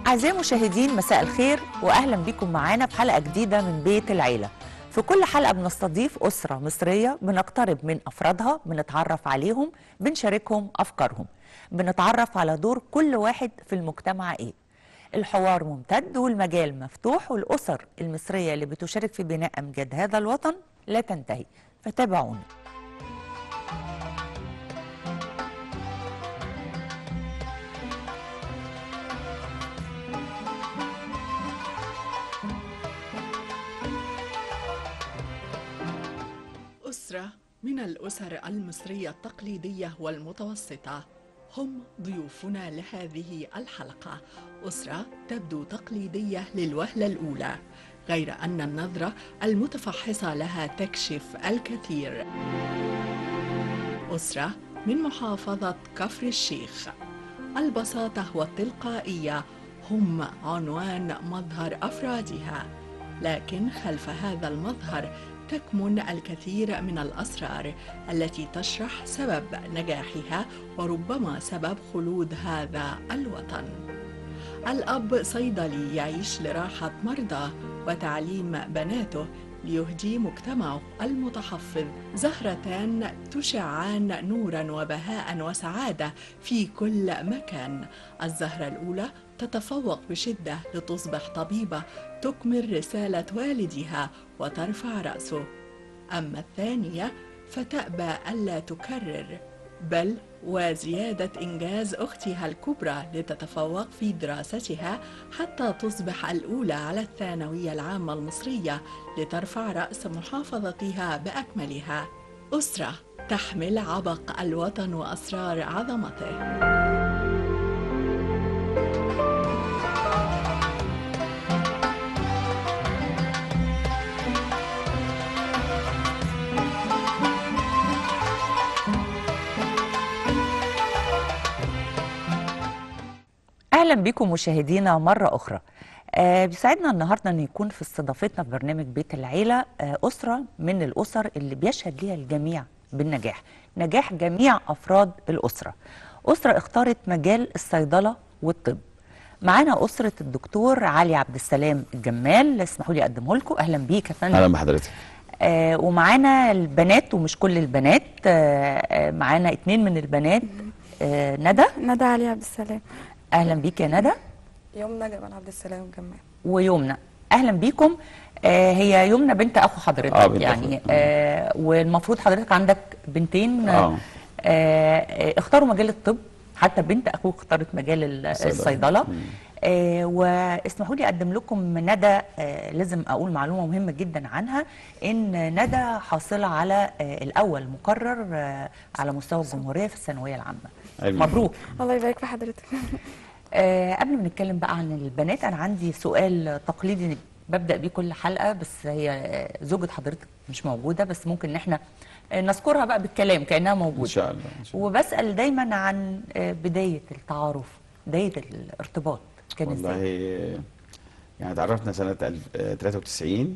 أعزائي المشاهدين مساء الخير وأهلا بكم معانا في حلقة جديدة من بيت العيلة في كل حلقة بنستضيف أسرة مصرية بنقترب من أفرادها بنتعرف عليهم بنشاركهم أفكارهم بنتعرف على دور كل واحد في المجتمع إيه الحوار ممتد والمجال مفتوح والأسر المصرية اللي بتشارك في بناء أمجاد هذا الوطن لا تنتهي فتابعونا أسرة من الأسر المصرية التقليدية والمتوسطة هم ضيوفنا لهذه الحلقة أسرة تبدو تقليدية للوهلة الأولى غير أن النظرة المتفحصة لها تكشف الكثير أسرة من محافظة كفر الشيخ البساطة والتلقائية هم عنوان مظهر أفرادها لكن خلف هذا المظهر تكمن الكثير من الاسرار التي تشرح سبب نجاحها وربما سبب خلود هذا الوطن الاب صيدلي يعيش لراحه مرضى وتعليم بناته ليهدي مجتمعه المتحفظ زهرتان تشعان نورا وبهاء وسعاده في كل مكان الزهره الاولى تتفوق بشده لتصبح طبيبه تكمل رساله والدها وترفع راسه اما الثانيه فتابى الا تكرر بل وزياده انجاز اختها الكبرى لتتفوق في دراستها حتى تصبح الاولى على الثانويه العامه المصريه لترفع راس محافظتها باكملها اسره تحمل عبق الوطن واسرار عظمته اهلا بكم مشاهدينا مره اخرى آه بيسعدنا النهارده ان يكون في استضافتنا في برنامج بيت العيله آه اسره من الاسر اللي بيشهد ليها الجميع بالنجاح نجاح جميع افراد الاسره اسره اختارت مجال الصيدله والطب معانا اسره الدكتور علي عبد السلام الجمال اسمحوا لي اقدمه لكم اهلا بيك يا فندم اهلا بحضرتك آه ومعانا البنات ومش كل البنات آه آه معانا اتنين من البنات آه ندى ندى علي عبد السلام اهلا بيك يا ندى يومنا جمال عبد السلام جمال ويمنى اهلا بيكم آه هي يمنى بنت اخو حضرتك آه، بنت يعني أخوي. آه والمفروض حضرتك عندك بنتين آه. آه اختاروا مجال الطب حتى بنت اخوك اختارت مجال ال- الصيدلة. الصيدله مم. آه واسمحوا لي اقدم لكم ندى آه لازم اقول معلومه مهمه جدا عنها ان ندى حاصله على آه الاول مقرر آه على مستوى الجمهوريه في الثانويه العامه أيوة. مبروك الله يبارك في حضرتك آه قبل ما نتكلم بقى عن البنات انا عندي سؤال تقليدي ببدا بيه كل حلقه بس هي آه، زوجة حضرتك مش موجوده بس ممكن ان احنا آه، نذكرها بقى بالكلام كانها موجوده ان شاء الله ان شاء الله وبسال دايما عن آه، بدايه التعارف بدايه الارتباط كان والله ازاي يعني تعرفنا سنه الف- آه، 93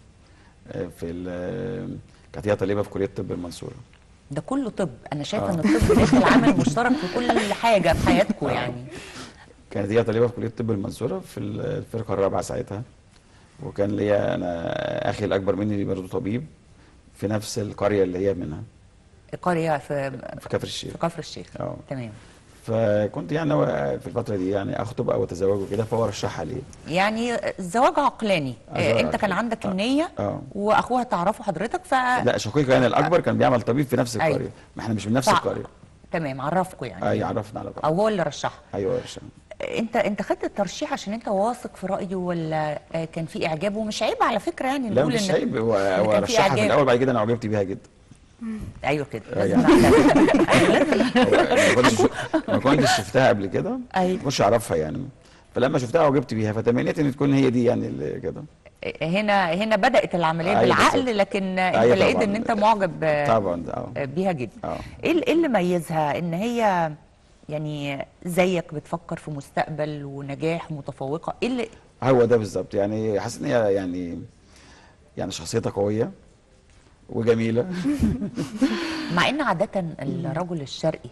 آه، في ال- كانت هي طالبه في كليه طب المنصوره ده كله طب انا شايفه آه. ان الطب داخل عامل مشترك في كل حاجه في حياتكم يعني كانت هي طالبه في كليه طب المنصوره في الفرقه الرابعه ساعتها وكان ليا انا اخي الاكبر مني برضه طبيب في نفس القريه اللي هي منها قريه في في كفر الشيخ في كفر الشيخ اه تمام فكنت يعني ناوي في الفتره دي يعني اخطب او اتزوج وكده فهو رشحها لي يعني الزواج عقلاني آه، آه، زواج انت كان عقلاني. عندك آه. النيه اه واخوها تعرفه حضرتك ف لا شقيقي يعني الاكبر كان بيعمل طبيب في نفس أيوة. القريه ما احنا مش من نفس فع- القريه تمام عرفكوا يعني اي عرفنا على بعض او هو اللي رشحها ايوه يا باشا انت انت خدت الترشيح عشان انت واثق في رايه ولا آه، كان في اعجاب ومش عيب على فكره يعني لا نقول مش ان عيب هو إن هو كان في رشحها في إعجاب. الاول بعد كده انا عجبت بيها جدا ايوه كده آه، لازم يعني. نعترف. أيوة، لازم هو ما كنتش ما كنتش شفتها قبل كده أيوة. ما كنتش اعرفها يعني فلما شفتها عجبت بيها فتمنيت ان تكون هي دي يعني اللي كده هنا هنا بدات العمليه أيوة بالعقل بالظبط. لكن انت أيوة لقيت طبعاً. ان انت معجب آه، طبعا اه آه، بيها جدا اه ايه ال- إيه اللي ميزها ان هي يعني زيك بتفكر في مستقبل ونجاح متفوقه ايه اللي هو ده بالظبط يعني حاسس ان هي يعني يعني شخصيتها قويه وجميله مع ان عاده الرجل الشرقي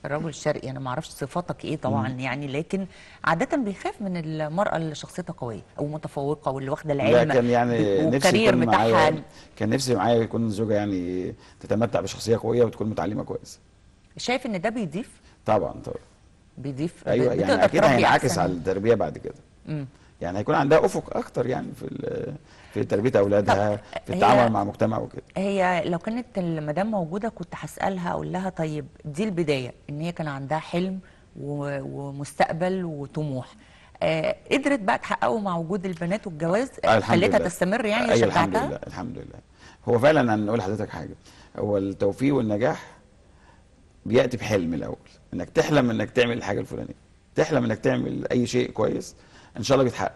الرجل الشرقي انا ما اعرفش صفاتك ايه طبعا يعني لكن عاده بيخاف من المراه اللي شخصيتها قويه او متفوقه واللي واخده لا العلم كان يعني نفسي والكارير يكون بتاعها معايا كان نفسي معايا يكون زوجة يعني تتمتع بشخصية قوية وتكون متعلمة كويس شايف ان ده بيضيف طبعا طبعا بيضيف ايوه بتقدر يعني اكيد تربي هينعكس أحسن. على التربية بعد كده مم. يعني هيكون عندها افق اكتر يعني في ال- في تربيه اولادها طب في هي- التعامل مع المجتمع وكده هي لو كانت المدام موجوده كنت هسالها اقول لها طيب دي البدايه ان هي كان عندها حلم و- ومستقبل وطموح آه قدرت بقى تحققه مع وجود البنات والجواز آه، الحمد خليتها لله. تستمر يعني ايوه الحمد شجعتها لله الحمد لله هو فعلا انا اقول لحضرتك حاجه هو التوفيق والنجاح بياتي بحلم الاول انك تحلم انك تعمل الحاجه الفلانيه تحلم انك تعمل اي شيء كويس ان شاء الله بيتحقق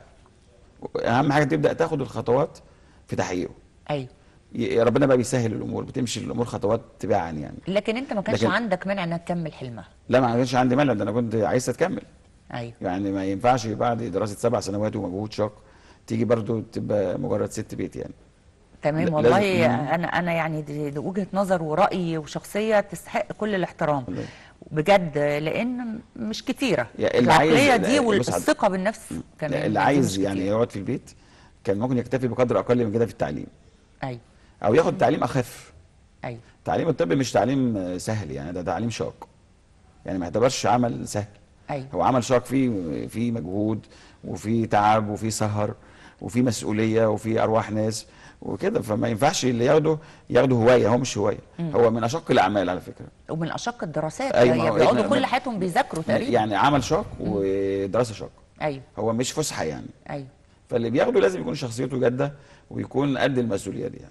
اهم حاجه تبدا تاخد الخطوات في تحقيقه ايوه ي- ربنا بقى بيسهل الامور بتمشي الامور خطوات تباعا يعني لكن انت ما كانش لكن- عندك مانع انك تكمل حلمها لا ما كانش عندي ملل ده انا كنت عايز تكمل ايوه يعني ما ينفعش بعد دراسه سبع سنوات ومجهود شاق تيجي برضو تبقى مجرد ست بيت يعني تمام لا- والله لازم- مم. انا انا يعني دي, دي وجهه نظر وراي وشخصيه تستحق كل الاحترام والله. بجد لان مش كتيره يعني اللي عايز- العقليه دي لا، بص والثقه بالنفس كمان لا، اللي دي عايز مش يعني كتير. يقعد في البيت كان ممكن يكتفي بقدر اقل من كده في التعليم ايوه او ياخد تعليم اخف ايوه تعليم الطب مش تعليم آه، سهل يعني ده تعليم شاق يعني ما يعتبرش عمل سهل ايوه هو عمل شاق فيه فيه مجهود وفيه تعب وفيه سهر وفيه مسؤوليه وفيه ارواح ناس وكده فما ينفعش اللي ياخده ياخده هوايه هو مش هوايه هو من اشق الاعمال على فكره ومن اشق الدراسات أيوة، أيوة ما هو بيقعدوا إحنا- كل حياتهم بيذاكروا تقريبا يعني عمل شاق ودراسه شاق ايوه هو مش فسحه يعني ايوه فاللي بياخده لازم يكون شخصيته جاده ويكون قد المسؤوليه دي يعني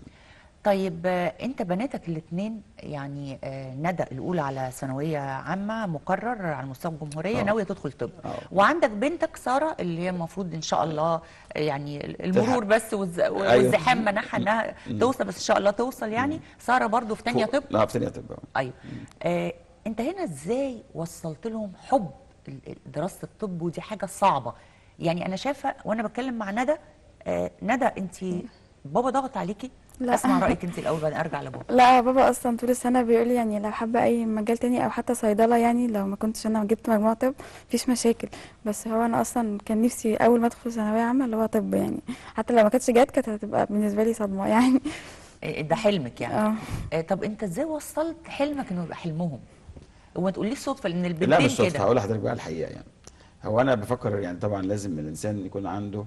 طيب آه، انت بناتك الاثنين يعني آه، ندى الاولى على ثانويه عامه مقرر على مستوى الجمهوريه آه. ناويه تدخل طب آه. وعندك بنتك ساره اللي هي المفروض ان شاء الله آه، يعني المرور تلحق. بس والز- أيوة. والزحام منعها انها توصل بس ان شاء الله توصل يعني ساره برضو في ثانيه فوق- طب لا في ثانيه طب آه. ايوه آه انت هنا ازاي وصلت لهم حب ال- ال- دراسه الطب ودي حاجه صعبه يعني انا شايفه وانا بتكلم مع ندى آه ندى انت بابا ضغط عليكي لا. اسمع رايك انت الاول بعدين ارجع لبابا لا بابا اصلا طول السنه بيقول لي يعني لو حابه اي مجال تاني او حتى صيدله يعني لو ما كنتش انا جبت مجموع طب مفيش مشاكل بس هو انا اصلا كان نفسي اول ما ادخل ثانويه عامه اللي هو طب يعني حتى لو ما كانتش جات كانت هتبقى بالنسبه لي صدمه يعني آه، ده حلمك يعني اه آه طب انت ازاي وصلت حلمك انه يبقى حلمهم وما تقوليش صدفه لان لا البنتين مش صدفه كده هقول لحضرتك بقى الحقيقه يعني هو انا بفكر يعني طبعا لازم الانسان يكون عنده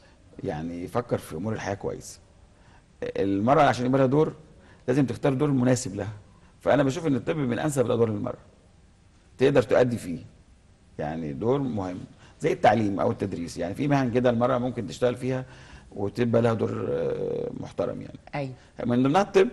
يعني يفكر في امور الحياه كويس المراه عشان يبقى لها دور لازم تختار دور مناسب لها فانا بشوف ان الطب من انسب الادوار للمراه تقدر تؤدي فيه يعني دور مهم زي التعليم او التدريس يعني في مهن كده المراه ممكن تشتغل فيها وتبقى لها دور آه، محترم يعني ايوه من ضمنها الطب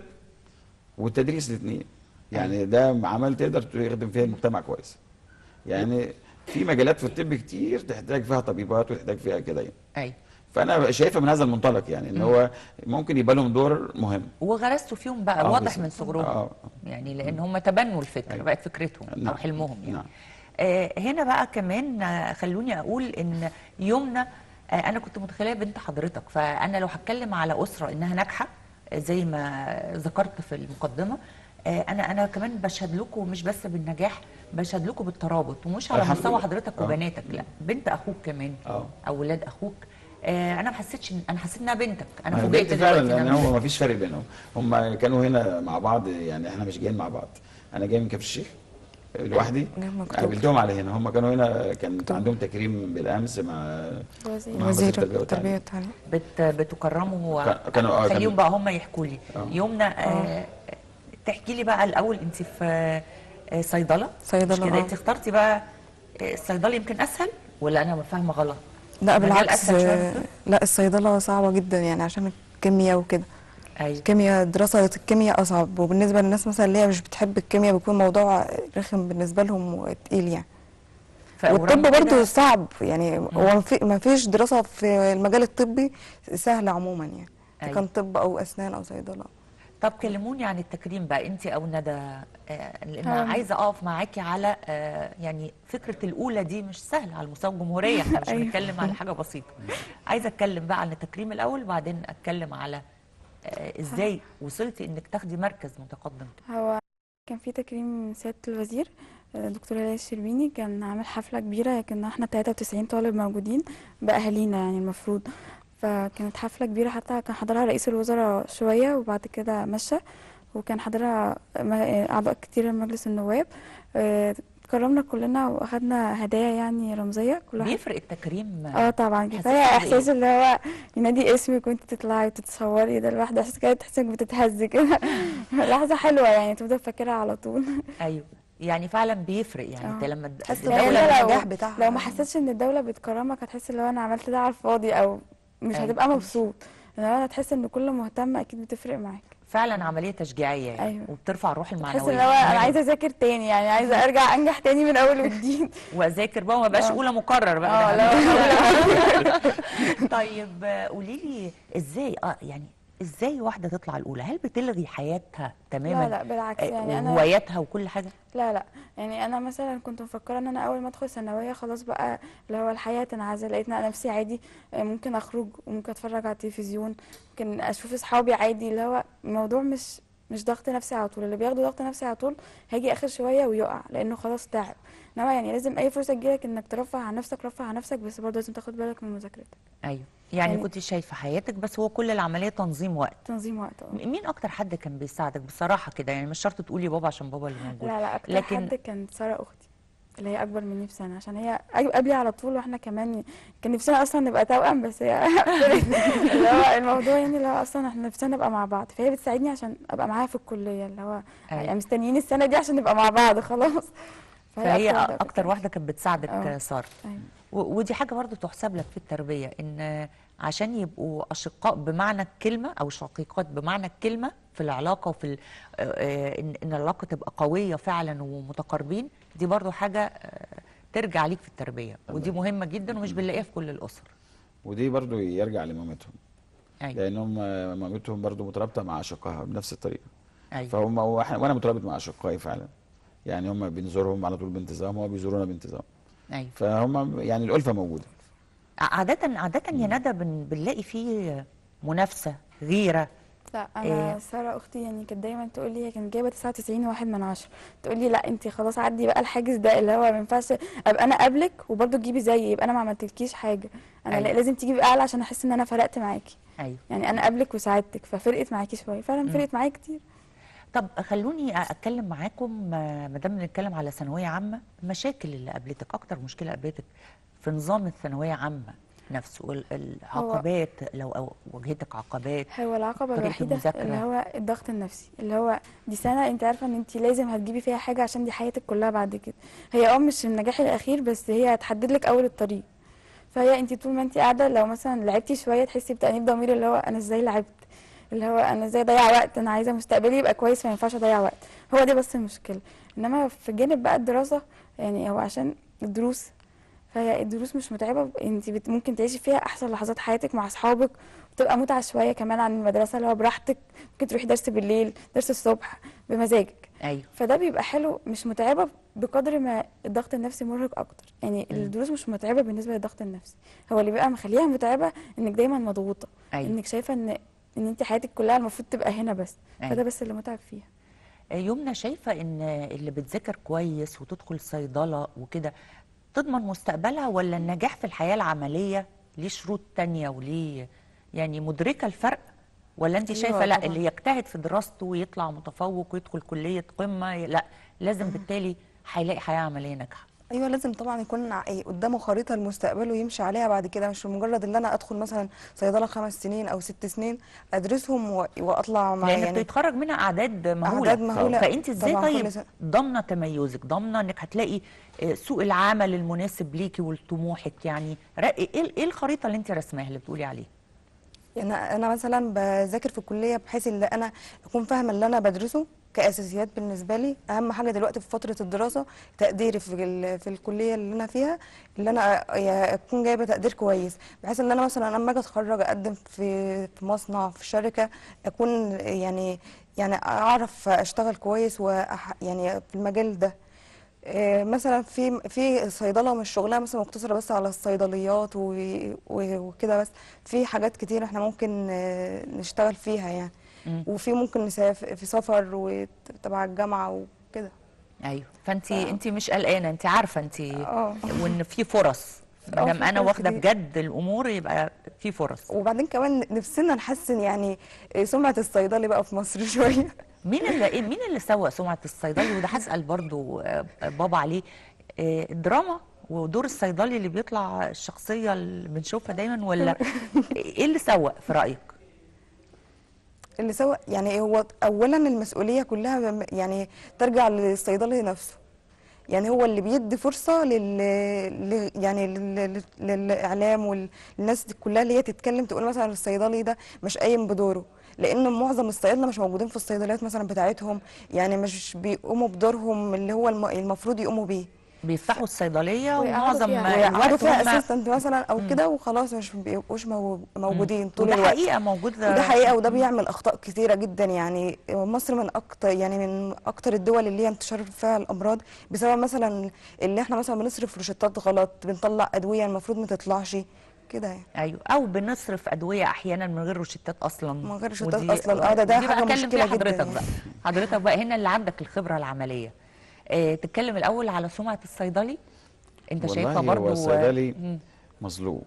والتدريس الاثنين يعني ده عمل تقدر تخدم فيها المجتمع كويس يعني في مجالات في الطب كتير تحتاج فيها طبيبات وتحتاج فيها كده يعني ايوه فانا شايفها من هذا المنطلق يعني ان هو ممكن يبقى لهم دور مهم وغرستوا فيهم بقى آه، واضح بالظبط. من صغرهم آه. يعني لان هم تبنوا الفكره أيوة. بقت فكرتهم او نعم. حلمهم يعني نعم. آه هنا بقى كمان آه، خلوني اقول ان يومنا آه انا كنت متخيله بنت حضرتك فانا لو هتكلم على اسره انها ناجحه آه، زي ما ذكرت في المقدمه آه انا انا كمان بشهد لكم مش بس بالنجاح بشهد لكم بالترابط ومش على الحمد مستوى لله. حضرتك آه. وبناتك لا بنت اخوك كمان آه. او ولاد اخوك آه انا ما حسيتش إن- انا حسيت انها بنتك انا ما هي فوجئت بنت فعلا دلوقتي إن لان أنا- هو ما فيش فرق بينهم هم كانوا هنا مع بعض يعني احنا مش جايين مع بعض انا جاي من كفر الشيخ لوحدي جاي من أكتوبر. قابلتهم على هنا هم كانوا هنا كان عندهم تكريم بالامس مع وزير مع وزير التربية التربية والتعليم. والتعليم بت بتكرموا كان- كانوا- آه، خليهم كانوا- بقى هم يحكوا لي آه. يومنا آه تحكي لي بقى الاول انت في آه صيدله صيدلة، مش كده آه. انت اخترتي بقى آه، الصيدله يمكن اسهل ولا انا فاهمه غلط لا مجال بالعكس أسهل شوية من الطب؟ لا الصيدلة صعبة جدا يعني عشان الكيمياء وكده ايوه الكيمياء دراسة الكيمياء أصعب وبالنسبة للناس مثلا اللي هي مش بتحب الكيمياء بيكون موضوع رخم بالنسبة لهم وتقيل يعني والطب ورغم برضه كده- صعب يعني هو ما في- ما فيش دراسة في المجال الطبي سهلة عموما يعني إذا أيوة. كان طب أو أسنان أو صيدلة طب كلموني عن التكريم بقى انت او ندى آه، لان آه. عايزه اقف معاكي على آه، يعني فكره الاولى دي مش سهله على مستوى الجمهوريه احنا مش أيوة. بنتكلم على حاجه بسيطه عايزه اتكلم بقى عن التكريم الاول وبعدين اتكلم على آه، ازاي وصلتي انك تاخدي مركز متقدم هو كان في تكريم من سياده الوزير آه، دكتور هلال الشربيني كان عامل حفلة كبيرة كنا احنا 93 طالب موجودين بأهالينا يعني المفروض فكانت حفلة كبيرة حتى كان حضرها رئيس الوزراء شوية وبعد كده مشى وكان حضرها م- آه، أعضاء كتير من مجلس النواب آه، اتكرمنا كلنا واخدنا هدايا يعني رمزية كل واحد بيفرق التكريم اه طبعا حسيتي كفايه بإيه؟ احساس اللي هو ينادي اسمك وانت تطلعي وتتصوري ده لوحده احساس كده تحسي انك بتتهز كده لحظه حلوه يعني تفضل فاكرها على طول ايوه يعني فعلا بيفرق يعني آه. انت لما د- تحس الدولة إن يعني الدولة لو النجاح بتاعها لو ما حسيتش ان الدوله بتكرمك هتحس اللي هو انا عملت ده على الفاضي او مش أيوة. هتبقى مبسوط انما هتحس ان كل مهتم اكيد بتفرق معاك فعلا عمليه تشجيعيه يعني أيوة. وبترفع الروح تحس المعنويه ان هو انا تماماً. عايزه اذاكر تاني يعني عايزه ارجع انجح تاني من اول وجديد واذاكر بقى وما بقاش آه. اولى مقرر بقى اه ده لا طيب قولي لي ازاي اه يعني ازاي واحده تطلع الاولى هل بتلغي حياتها تماما لا لا بالعكس آه، يعني انا وهواياتها وكل حاجه لا لا يعني انا مثلا كنت مفكره ان انا اول ما ادخل ثانويه خلاص بقى اللي هو الحياه تنعزل لقيت نفسي عادي آه، ممكن اخرج وممكن اتفرج على التلفزيون ممكن اشوف اصحابي عادي اللي هو الموضوع مش مش ضغط نفسي على طول اللي بياخدوا ضغط نفسي على طول هيجي اخر شويه ويقع لانه خلاص تعب انما يعني لازم اي فرصه تجيلك انك ترفه عن نفسك رفه عن نفسك بس برضه لازم تاخد بالك من مذاكرتك ايوه يعني, يعني- كنت شايفه حياتك بس هو كل العمليه تنظيم وقت تنظيم وقت اه م- مين اكتر حد كان بيساعدك بصراحه كده يعني مش شرط تقولي بابا عشان بابا اللي موجود لا لا اكتر لكن- حد كانت ساره اختي اللي هي اكبر مني بسنه عشان هي أج- قبلي على طول واحنا كمان كان نفسنا اصلا نبقى توأم بس هي اللي هو الموضوع يعني اللي هو اصلا احنا نفسنا نبقى مع بعض فهي بتساعدني عشان ابقى معاها في الكليه اللي هو أيوة. يعني مستنيين السنه دي عشان نبقى مع بعض خلاص فهي واحدة اكتر كانت- واحده كانت بتساعدك اه. آه، ساره أيوة. و- ودي حاجه برضو تحسب لك في التربيه ان عشان يبقوا اشقاء بمعنى الكلمه او شقيقات بمعنى الكلمه في العلاقه وفي ال- آه، آه، ان إن العلاقه تبقى قويه فعلا ومتقاربين دي برضو حاجه آه، ترجع ليك في التربيه ودي مهمه جدا ومش بنلاقيها في كل الاسر ودي برضو يرجع لمامتهم ايوه لان هم مامتهم برضو مترابطه مع اشقائها بنفس الطريقه ايوه فهم وإحنا- وانا مترابط مع اشقائي فعلا يعني هم بنزورهم على طول بانتظام وهم بيزورونا بانتظام ايوه فهم يعني الالفه موجوده عاده عاده يا ندى بن- بنلاقي فيه منافسه غيره لا إيه؟ انا ساره اختي يعني كانت دايما تقول لي هي كانت جايبه 99 واحد من عشرة تقول لي لا انت خلاص عدي بقى الحاجز ده اللي هو ما ينفعش ابقى انا قبلك وبرضه تجيبي زيي يبقى انا ما عملتلكيش حاجه انا أيوة. لا لازم تجيبي اعلى عشان احس ان انا فرقت معاكي ايوه يعني انا قبلك وساعدتك ففرقت معاكي شويه فعلا فرقت معايا كتير طب خلوني اتكلم معاكم آه، ما دام بنتكلم على ثانويه عامه المشاكل اللي قابلتك اكتر مشكله قابلتك في نظام الثانويه عامه نفسه وال- العقبات لو أو- واجهتك عقبات هو العقبه طريقة الوحيده المذاكرة. اللي هو الضغط النفسي اللي هو دي سنه انت عارفه ان انت لازم هتجيبي فيها حاجه عشان دي حياتك كلها بعد كده هي اه مش النجاح الاخير بس هي هتحدد لك اول الطريق فهي انت طول ما انت قاعده لو مثلا لعبتي شويه تحسي بتأنيب ضمير اللي هو انا ازاي لعبت اللي هو انا ازاي اضيع وقت انا عايزه مستقبلي يبقى كويس ما ينفعش اضيع وقت هو دي بس المشكله انما في جانب بقى الدراسه يعني هو عشان الدروس فهي الدروس مش متعبه انت بت ممكن تعيشي فيها احسن لحظات حياتك مع اصحابك وتبقى متعه شويه كمان عن المدرسه اللي هو براحتك ممكن تروحي درس بالليل درس الصبح بمزاجك ايوه فده بيبقى حلو مش متعبه بقدر ما الضغط النفسي مرهق اكتر يعني مم. الدروس مش متعبه بالنسبه للضغط النفسي هو اللي بيبقى مخليها متعبه انك دايما مضغوطه ايوه انك شايفه ان ان انت حياتك كلها المفروض تبقى هنا بس أيوة. فده بس اللي متعب فيها آه، يمنى شايفه ان اللي بتذاكر كويس وتدخل صيدله وكده تضمن مستقبلها ولا النجاح في الحياه العمليه ليه شروط تانية وليه يعني مدركه الفرق ولا انت أيوة شايفه لا طبعاً. اللي يجتهد في دراسته ويطلع متفوق ويدخل كليه قمه لا لازم بالتالي هيلاقي حياه عمليه ناجحه ايوه لازم طبعا يكون ع- إيه قدامه خريطه لمستقبله يمشي عليها بعد كده مش مجرد ان انا ادخل مثلا صيدله خمس سنين او ست سنين ادرسهم و- واطلع مع لان يعني بيتخرج منها اعداد مهوله أعداد مهولة فانت ازاي طبعاً طيب كل سنة. ضامنه تميزك ضامنه انك هتلاقي آه، سوق العمل المناسب ليكي ولطموحك يعني رأي- ايه ايه الخريطه اللي انت رسماها اللي بتقولي عليها يعني انا مثلا بذاكر في الكليه بحيث ان انا اكون فاهمه اللي انا بدرسه كاساسيات بالنسبه لي اهم حاجه دلوقتي في فتره الدراسه تقديري في ال- في الكليه اللي انا فيها اللي انا يا اكون جايبه تقدير كويس بحيث ان انا مثلا لما اجي اتخرج اقدم في في مصنع في شركه اكون يعني يعني اعرف اشتغل كويس وأح يعني في المجال ده آه، مثلا في في صيدله مش شغلها مثلا مقتصره بس على الصيدليات و- و- وكده بس في حاجات كتير احنا ممكن آه، نشتغل فيها يعني مم. وفي ممكن نسافر في سفر وتبع الجامعه وكده ايوه فانت ف- انت مش قلقانه انت عارفه انت اه وان في فرص ما آه، دام في انا فرص واخده كتير. بجد الامور يبقى في فرص وبعدين كمان نفسنا نحسن يعني سمعة الصيدلي بقى في مصر شوية مين اللي ايه مين اللي سوق سمعه الصيدلي وده هسال برضو آه، بابا عليه آه، الدراما ودور الصيدلي اللي بيطلع الشخصيه اللي بنشوفها دايما ولا ايه اللي سوق في رايك اللي سوى يعني هو اولا المسؤوليه كلها بم- يعني ترجع للصيدلي نفسه يعني هو اللي بيدي فرصه لل, ل- يعني لل... للاعلام والناس دي كلها اللي هي تتكلم تقول مثلا الصيدلي ده مش قايم بدوره لان معظم الصيادله مش موجودين في الصيدليات مثلا بتاعتهم يعني مش بيقوموا بدورهم اللي هو الم- المفروض يقوموا بيه بيفتحوا الصيدليه ويقعدوا ومعظم فيها. ويقعدوا الوقت فيها هم اسيستنت مثلا او كده وخلاص مش بيبقوش مو- موجودين طول وده الوقت حقيقه موجود وده حقيقه وده بيعمل اخطاء كتيره جدا يعني مصر من اكتر يعني من اكتر الدول اللي هي انتشار فيها الامراض بسبب مثلا اللي احنا مثلا بنصرف روشتات غلط بنطلع ادويه المفروض ما تطلعش كده يعني ايوه او بنصرف ادويه احيانا من غير روشتات اصلا من غير روشتات ودي- أصلاً. آه، ده- ده دي بقى حاجة اتكلم مشكلة فيها جداً حضرتك يعني. بقى حضرتك بقى هنا اللي عندك الخبره العمليه اه تتكلم الاول على سمعه الصيدلي انت شايفها والله برضو هو الصيدلي مم. مظلوم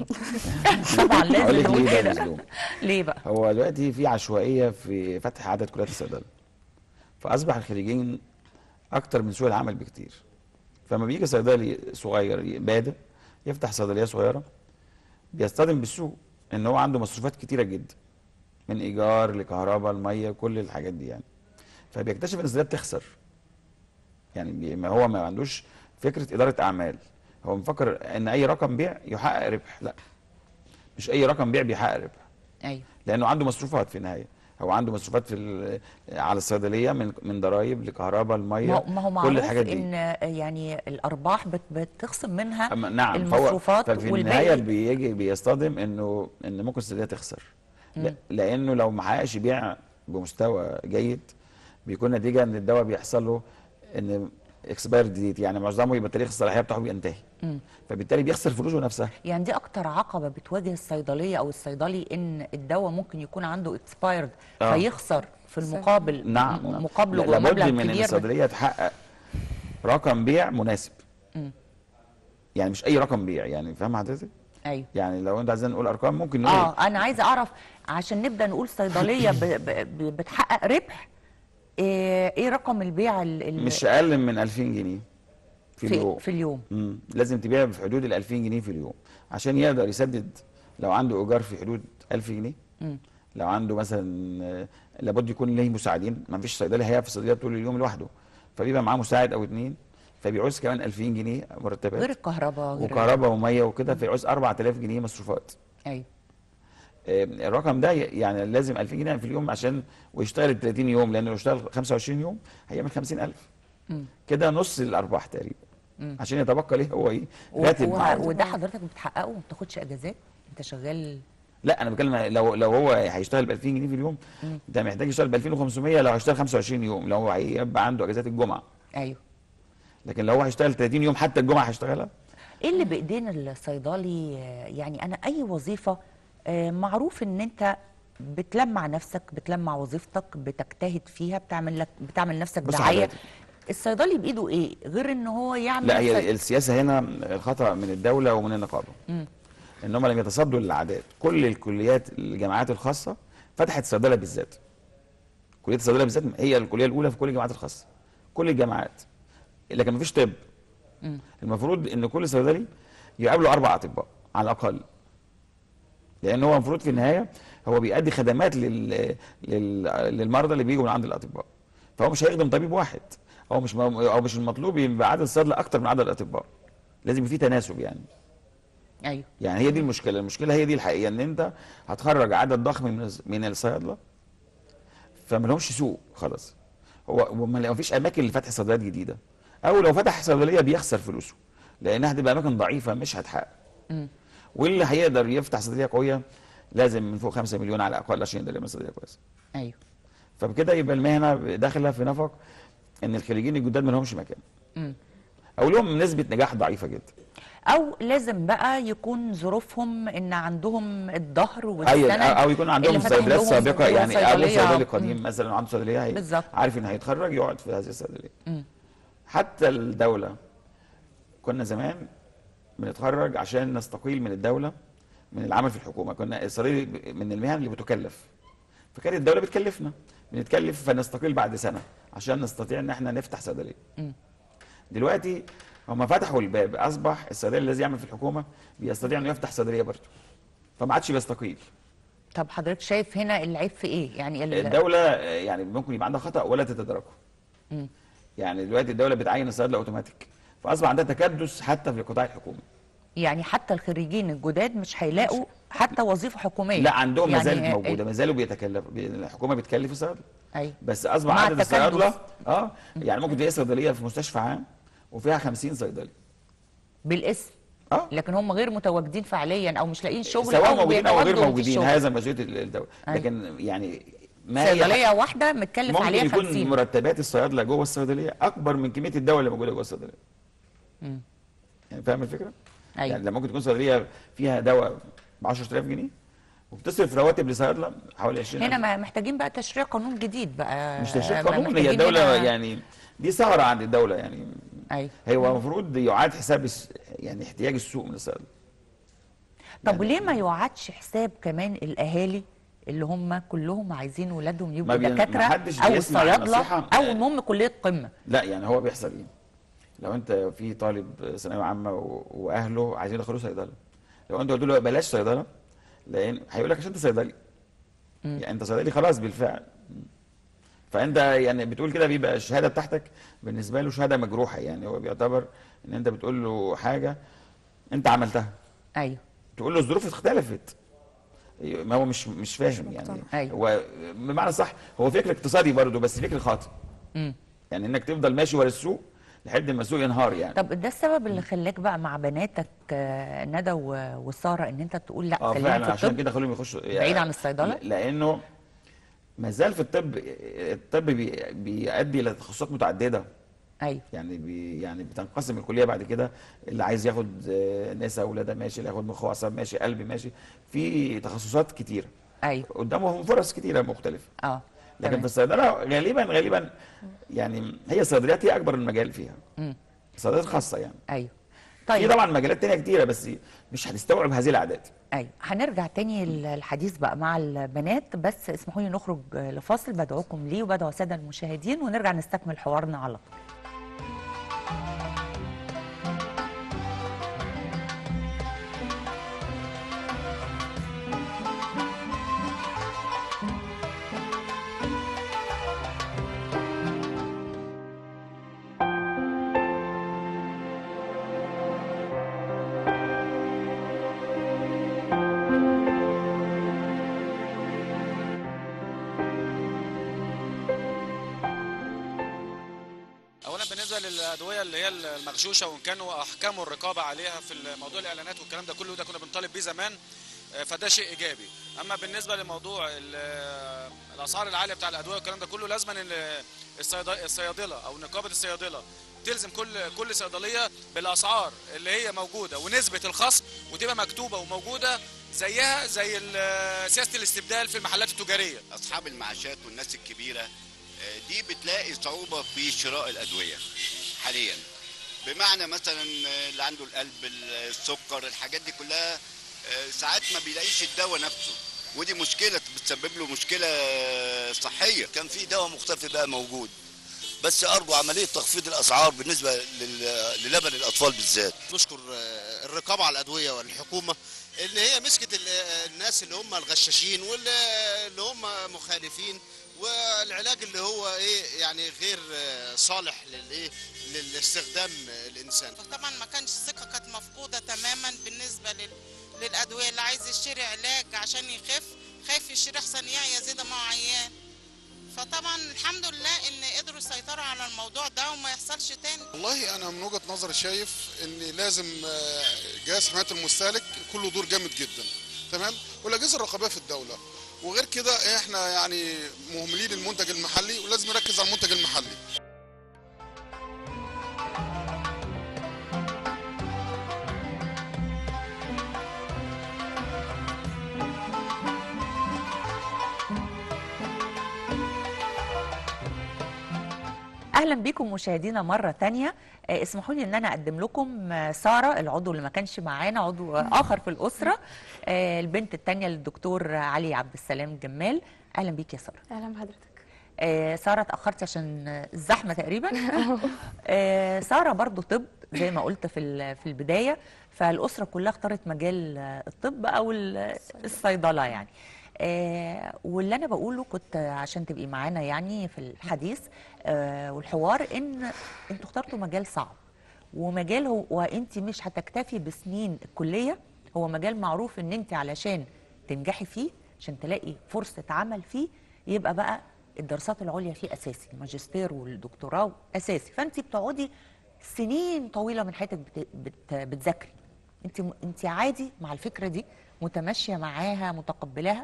طبعا هقول لازم لك نقول ليه بقى كده مظلوم ليه بقى هو دلوقتي في عشوائيه في فتح عدد كليات الصيدله فاصبح الخريجين اكتر من سوق العمل بكتير فما بيجي صيدلي صغير بادئ يفتح صيدليه صغيره بيصطدم بالسوق ان هو عنده مصروفات كتيره جدا من ايجار لكهرباء الميه كل الحاجات دي يعني فبيكتشف ان الصيدليه بتخسر يعني بي- ما هو ما عندوش فكره اداره اعمال هو مفكر ان اي رقم بيع يحقق ربح لا مش اي رقم بيع بيحقق ربح ايوه لانه عنده مصروفات في النهايه هو عنده مصروفات في ال- على الصيدليه من من ضرائب لكهرباء الميه ما هو- ما هو كل معروف الحاجات دي ان يعني الارباح بت- بتخصم منها أما نعم المصروفات فهو ففي والباقي النهايه بيجي بيصطدم انه ان ممكن الصيدليه تخسر لا- لانه لو ما حققش بيع بمستوى جيد بيكون نتيجه ان الدواء بيحصل له ان اكسباير ديت يعني معظمه يبقى تاريخ الصلاحيه بتاعه بينتهي فبالتالي بيخسر فلوسه نفسها يعني دي اكتر عقبه بتواجه الصيدليه او الصيدلي ان الدواء ممكن يكون عنده اكسبايرد آه. فيخسر في المقابل نعم م- نعم. مقابله لا- لابد مبلغ من ان كبير الصيدليه تحقق رقم بيع مناسب يعني مش اي رقم بيع يعني فاهم حضرتك ايوه يعني لو انت عايزين نقول ارقام ممكن نقول اه انا عايزه اعرف عشان نبدا نقول صيدليه ب... ب... ب... بتحقق ربح ايه, إيه رقم البيع ال... ال... مش اقل من 2000 جنيه في, في, اليوم في اليوم مم. لازم تبيع في حدود ال 2000 جنيه في اليوم عشان يقدر يسدد لو عنده ايجار في حدود 1000 جنيه مم. لو عنده مثلا آه، لابد يكون له مساعدين ما فيش صيدلي هيقف في الصيدليه طول اليوم لوحده فبيبقى معاه مساعد او اتنين فبيعوز كمان 2000 جنيه مرتبات غير الكهرباء غير وكهرباء وميه وكده فيعوز 4000 جنيه مصروفات ايوه آه، الرقم ده ي- يعني لازم 2000 جنيه في اليوم عشان ويشتغل 30 يوم لانه لو اشتغل 25 يوم هيعمل 50000 مم. كده نص الارباح تقريبا مم. عشان يتبقى ليه هو ايه و... راتب و... معاه. وده حضرتك بتحققه وما بتاخدش اجازات انت شغال لا انا بتكلم لو لو هو هيشتغل ب 2000 جنيه في اليوم ده محتاج يشتغل ب 2500 لو هيشتغل 25 يوم لو هو هيبقى عنده اجازات الجمعه ايوه لكن لو هو هيشتغل 30 يوم حتى الجمعه هيشتغلها ايه اللي بايدين الصيدلي آه، يعني انا اي وظيفه آه، معروف ان انت بتلمع نفسك بتلمع وظيفتك بتجتهد فيها بتعمل لك بتعمل نفسك بص دعايه حضرتك. الصيدلي بايده ايه غير ان هو يعمل لا هي نفسك- السياسه هنا خطا من الدوله ومن النقابه مم. ان هم لم يتصدوا للعادات كل الكليات الجامعات الخاصه فتحت صيدله بالذات كليه الصيدله بالذات هي الكليه الاولى في كل الجامعات الخاصه كل الجامعات لكن مفيش طب مم. المفروض ان كل صيدلي يقابله اربع اطباء على الاقل لان هو المفروض في النهايه هو بيأدي خدمات لل... لل... للمرضى اللي بيجوا من عند الاطباء فهو مش هيخدم طبيب واحد هو مش م... او مش المطلوب يبقى عدد الصيادله اكتر من عدد الاطباء لازم يبقى في تناسب يعني ايوه يعني هي دي المشكله المشكله هي دي الحقيقه ان انت هتخرج عدد ضخم من من الصيادله فما لهمش سوق خلاص هو وما فيش اماكن لفتح صيدليات جديده او لو فتح صيدليه بيخسر فلوسه لانها هتبقى اماكن ضعيفه مش هتحقق مم. واللي هيقدر يفتح صيدليه قويه لازم من فوق 5 مليون على الاقل عشان يقدر يعمل صيدليه كويسه ايوه فبكده يبقى المهنه داخله في نفق ان الخريجين الجداد ما لهمش مكان مم. او لهم نسبه نجاح ضعيفه جدا او لازم بقى يكون ظروفهم ان عندهم الظهر ايوه والسند او يكون عندهم اللي فاتح صيدليات لهم سابقه يعني ابو صيدلية. صيدلي مم. قديم مثلا عنده صيدليه هي بالظبط. عارف ان هيتخرج يقعد في هذه الصيدليه مم. حتى الدوله كنا زمان بنتخرج عشان نستقيل من الدوله من العمل في الحكومه كنا الصيدلي ب- من المهن اللي بتكلف فكانت الدوله بتكلفنا بنتكلف فنستقيل بعد سنه عشان نستطيع ان احنا نفتح صيدليه دلوقتي هم فتحوا الباب اصبح الصيدلي الذي يعمل في الحكومه بيستطيع انه يفتح صيدليه برضه فما عادش بيستقيل طب حضرتك شايف هنا العيب في ايه يعني ال- الدوله آه، يعني ممكن يبقى عندها خطا ولا تتداركه يعني دلوقتي الدوله بتعين الصيادله اوتوماتيك فاصبح عندها تكدس حتى في القطاع الحكومي يعني حتى الخريجين الجداد مش هيلاقوا حتى وظيفه حكوميه لا عندهم ما زالت يعني موجوده ما زالوا بيتكلفوا بي- الحكومه بتكلف الصيادله ايوه بس اصبح مع عدد التكدس. الصيادله اه يعني ممكن تلاقي صيدليه في مستشفى عام وفيها 50 صيدلي بالاسم اه لكن هم غير متواجدين فعليا او مش لاقيين شغل سواء او موجودين او غير بيتواجدوا في موجودين الشغل. هذا مسؤوليه الدوله أيوة. لكن يعني ما هي صيدليه واحده متكلف ممكن عليها يكون 50 مرتبات الصيادله جوه الصيدليه اكبر من كميه الدواء اللي موجوده جوه الصيدليه يعني فاهم الفكره؟ أيوة. يعني لما ممكن تكون صيدليه فيها دواء ب 10000 جنيه وبتصرف رواتب لصيادله حوالي 20 هنا ما محتاجين بقى تشريع قانون جديد بقى مش تشريع ما قانون هي محتاجين الدوله هنا- يعني دي ثغره عند الدوله يعني ايوه هو المفروض يعاد حساب الس- يعني احتياج السوق من الصيادله طب وليه ما يعادش حساب كمان الاهالي اللي هم كلهم عايزين ولادهم ما يبقوا بي- دكاتره ما حدش او بيسمع صيادله نصيحة. او المهم كليه قمه لا يعني هو بيحصل ايه؟ لو انت في طالب ثانويه عامه و- واهله عايزين يدخلوه صيدله لو انت قلت له بلاش صيدله لان هيقول لك عشان انت صيدلي يعني انت صيدلي خلاص بالفعل فانت يعني بتقول كده بيبقى الشهاده بتاعتك بالنسبه له شهاده مجروحه يعني هو بيعتبر ان انت بتقول له حاجه انت عملتها ايوه تقول له الظروف اختلفت ما هو مش مش فاهم يعني أيوة. هو بمعنى صح هو فكر اقتصادي برضه بس فكر خاطئ مم. يعني انك تفضل ماشي ورا السوق لحد ما السوق ينهار يعني طب ده السبب اللي خلاك بقى مع بناتك آه، ندى و- وساره ان انت تقول لا اه خلينا فعلا في عشان الطب كده خلوهم يخشوا بعيد عن الصيدلة؟ ل- لانه ما زال في الطب الطب بي بيؤدي الى تخصصات متعدده ايوه يعني بي يعني بتنقسم الكليه بعد كده اللي عايز ياخد آه، نساء ولاده ماشي اللي ياخد مخ واعصاب ماشي قلب ماشي في تخصصات كتيره ايوه قدامهم فرص كتيره مختلفه اه لكن تمام. في الصيدله غالبا غالبا يعني هي الصيدليات هي اكبر المجال فيها مم. الصيدليات خاصه يعني ايوه في طيب طبعا مجالات تانية كتيره بس مش هتستوعب هذه الاعداد ايوه هنرجع تاني الحديث بقى مع البنات بس اسمحوا لي نخرج لفاصل بدعوكم ليه وبدعو الساده المشاهدين ونرجع نستكمل حوارنا على طول اولا بالنسبه للادويه اللي هي المغشوشه وان كانوا احكموا الرقابه عليها في موضوع الاعلانات والكلام ده كله ده كنا بنطالب بيه زمان آه، فده شيء ايجابي اما بالنسبه لموضوع ال- الاسعار العاليه بتاع الادويه والكلام ده كله لازم ان الصيد- الصيادله او نقابه الصيادله تلزم كل كل صيدليه بالاسعار اللي هي موجوده ونسبه الخصم وتبقى مكتوبه وموجوده زيها زي ال- سياسه الاستبدال في المحلات التجاريه اصحاب المعاشات والناس الكبيره آه، دي بتلاقي صعوبه في شراء الادويه حاليا بمعنى مثلا آه، اللي عنده القلب السكر الحاجات دي كلها آه، ساعات ما بيلاقيش الدواء نفسه ودي مشكله بتسبب له مشكله آه، صحيه كان في دواء مختفي بقى موجود بس ارجو عمليه تخفيض الاسعار بالنسبه لل- للبن الاطفال بالذات نشكر آه، الرقابة على الأدوية والحكومة إن هي مسكت ال- آه، الناس اللي هم الغشاشين واللي هم مخالفين والعلاج اللي هو إيه يعني غير آه، صالح للإيه للاستخدام الإنسان طبعا ما كانش الثقه كانت مفقوده تماما بالنسبه لل... للادويه اللي عايز يشتري علاج عشان يخف خايف يشتري احسن يعيا زياده مع عيان فطبعا الحمد لله ان قدروا يسيطروا على الموضوع ده وما يحصلش تاني والله انا من وجهه نظري شايف ان لازم آه، جهاز حمايه المستهلك يكون له دور جامد جدا تمام والاجهزه الرقابيه في الدوله وغير كده احنا يعني مهملين المنتج المحلي ولازم نركز على المنتج المحلي اهلا بكم مشاهدينا مره تانية آه، اسمحوا لي ان انا اقدم لكم آه، ساره العضو اللي ما كانش معانا عضو آه، اخر في الاسره آه، البنت التانية للدكتور علي عبد السلام جمال اهلا بيك يا ساره اهلا بحضرتك آه، ساره اتاخرتي عشان آه، الزحمه تقريبا آه، ساره برضو طب زي ما قلت في ال- في البدايه فالاسره كلها اختارت مجال آه، الطب او ال- الصيدله يعني آه، واللي انا بقوله كنت عشان تبقي معانا يعني في الحديث آه، والحوار ان انتوا اخترتوا مجال صعب ومجال هو وانت مش هتكتفي بسنين الكليه هو مجال معروف ان انت علشان تنجحي فيه عشان تلاقي فرصه عمل فيه يبقى بقى الدراسات العليا فيه اساسي الماجستير والدكتوراه اساسي فانت بتقعدي سنين طويله من حياتك بت... بت... بتذاكري انت انت عادي مع الفكره دي متماشيه معاها متقبلاها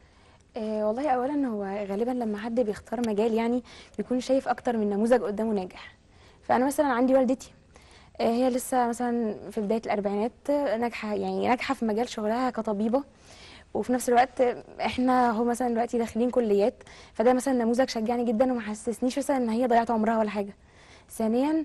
آه والله اولا هو غالبا لما حد بيختار مجال يعني بيكون شايف اكتر من نموذج قدامه ناجح فانا مثلا عندي والدتي آه هي لسه مثلا في بدايه الاربعينات آه، ناجحه يعني ناجحه في مجال شغلها كطبيبه وفي نفس الوقت آه، احنا هو مثلا دلوقتي داخلين كليات فده مثلا نموذج شجعني جدا وما حسسنيش مثلا ان هي ضيعت عمرها ولا حاجه ثانيا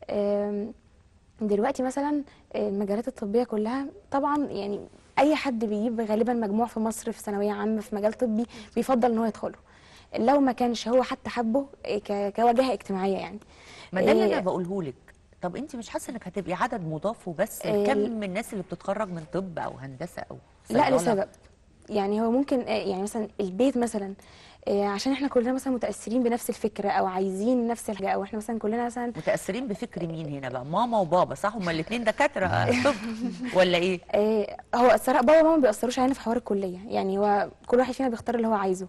آم، دلوقتي مثلا المجالات الطبيه كلها طبعا يعني اي حد بيجيب غالبا مجموع في مصر في ثانويه عامه في مجال طبي بيفضل ان هو يدخله لو ما كانش هو حتى حبه إيه، ك- كواجهه اجتماعيه يعني ما ده اللي إيه، انا بقوله لك طب انت مش حاسه انك هتبقي عدد مضاف وبس إيه، كم من الناس اللي بتتخرج من طب او هندسه او لا صيدلة؟ لسبب يعني هو ممكن آه، يعني مثلا البيت مثلا آه، عشان احنا كلنا مثلا متاثرين بنفس الفكره او عايزين نفس الحاجه او احنا مثلا كلنا مثلا متاثرين بفكر مين هنا بقى ماما وبابا صح هما الاثنين دكاتره طب ولا ايه آه، هو الصراحه بابا وماما ما بيأثروش علينا في حوار الكليه يعني هو كل واحد فينا بيختار اللي هو عايزه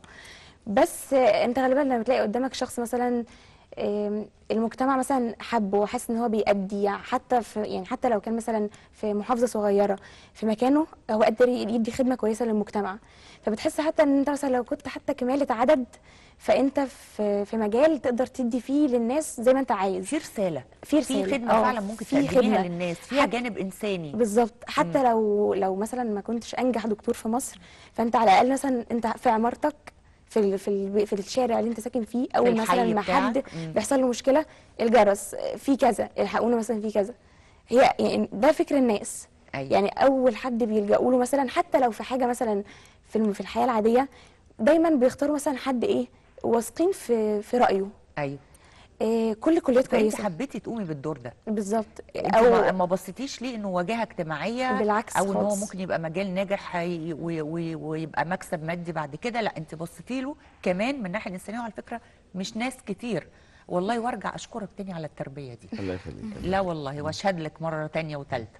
بس آه، انت غالبا لما تلاقي قدامك شخص مثلا آم، المجتمع مثلا حبه وحاسس ان هو بيأدي حتى في يعني حتى لو كان مثلا في محافظه صغيره في مكانه هو قادر يدي خدمه كويسه للمجتمع فبتحس حتى ان انت مثلا لو كنت حتى كماله عدد فانت في في مجال تقدر تدي فيه للناس زي ما انت عايز في رساله في في رساله خدمه آه، فعلا ممكن في تقدميها خدمة. للناس فيها حتى- جانب انساني بالظبط حتى لو لو مثلا ما كنتش انجح دكتور في مصر فانت على الاقل مثلا انت في عمارتك في ال في ال في الشارع اللي انت ساكن فيه اول الحي مثلا ما حد بتاعك. مم. بيحصل له مشكله الجرس في كذا الحقونا مثلا في كذا هي يعني ده فكر الناس أيوة. يعني اول حد بيلجأوا له مثلا حتى لو في حاجه مثلا في الم- في الحياه العاديه دايما بيختاروا مثلا حد ايه واثقين في في رايه ايوه إيه كل كليات فانت كويسه حبيتي تقومي بالدور ده بالظبط انت ما- ما بصيتيش ليه انه واجهه اجتماعيه بالعكس او ان هو خالص. ممكن يبقى مجال ناجح هي- وي- وي- ويبقى مكسب مادي بعد كده لا انت بصيتي له كمان من الناحيه الانسانيه وعلى فكره مش ناس كتير والله وارجع اشكرك تاني على التربيه دي الله يخليك لا والله واشهد لك مره تانية وتالتة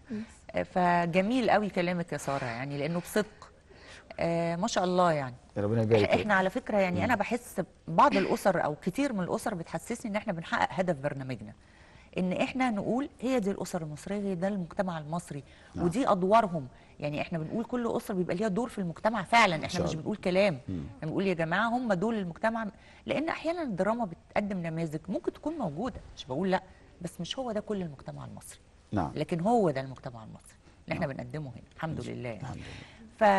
فجميل قوي كلامك يا ساره يعني لانه بصدق آه ما شاء الله يعني ربنا يبارك فيك. احنا على فكره يعني انا بحس بعض الاسر او كتير من الاسر بتحسسني ان احنا بنحقق هدف برنامجنا ان احنا نقول هي دي الاسر المصريه هي ده المجتمع المصري نعم. ودي ادوارهم يعني احنا بنقول كل اسره بيبقى ليها دور في المجتمع فعلا احنا شاء مش الله. بنقول كلام مم. احنا بنقول يا جماعه هم دول المجتمع لان احيانا الدراما بتقدم نماذج ممكن تكون موجوده مش بقول لا بس مش هو ده كل المجتمع المصري نعم لكن هو ده المجتمع المصري اللي احنا بنقدمه هنا الحمد لله يعني. الحمد لله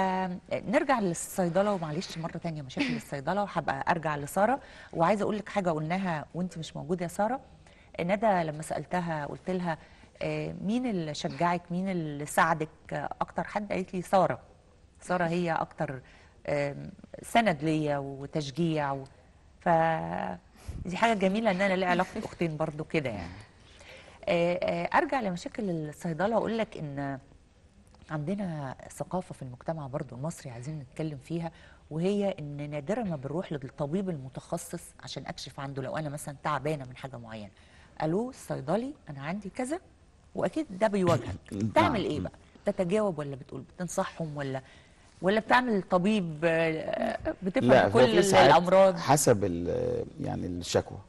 فنرجع للصيدله ومعلش مره تانية مشاكل الصيدله وهبقى ارجع لساره وعايزه اقول لك حاجه قلناها وانت مش موجوده يا ساره ندى لما سالتها قلت لها آه، مين اللي شجعك مين اللي ساعدك آه، اكتر حد قالت لي ساره ساره هي اكتر آم، سند ليا وتشجيع و... ف دي حاجه جميله ان انا لي علاقه اختين برضو كده يعني آه، آه، ارجع لمشاكل الصيدله واقول لك ان عندنا ثقافة في المجتمع برضو المصري عايزين نتكلم فيها وهي ان نادرا ما بنروح للطبيب المتخصص عشان اكشف عنده لو انا مثلا تعبانة من حاجة معينة الو الصيدلي انا عندي كذا واكيد ده بيواجهك بتعمل ايه بقى بتتجاوب ولا بتقول بتنصحهم ولا ولا بتعمل طبيب آه، بتفهم لا هو كل في ساعات الامراض حسب ال- يعني الشكوى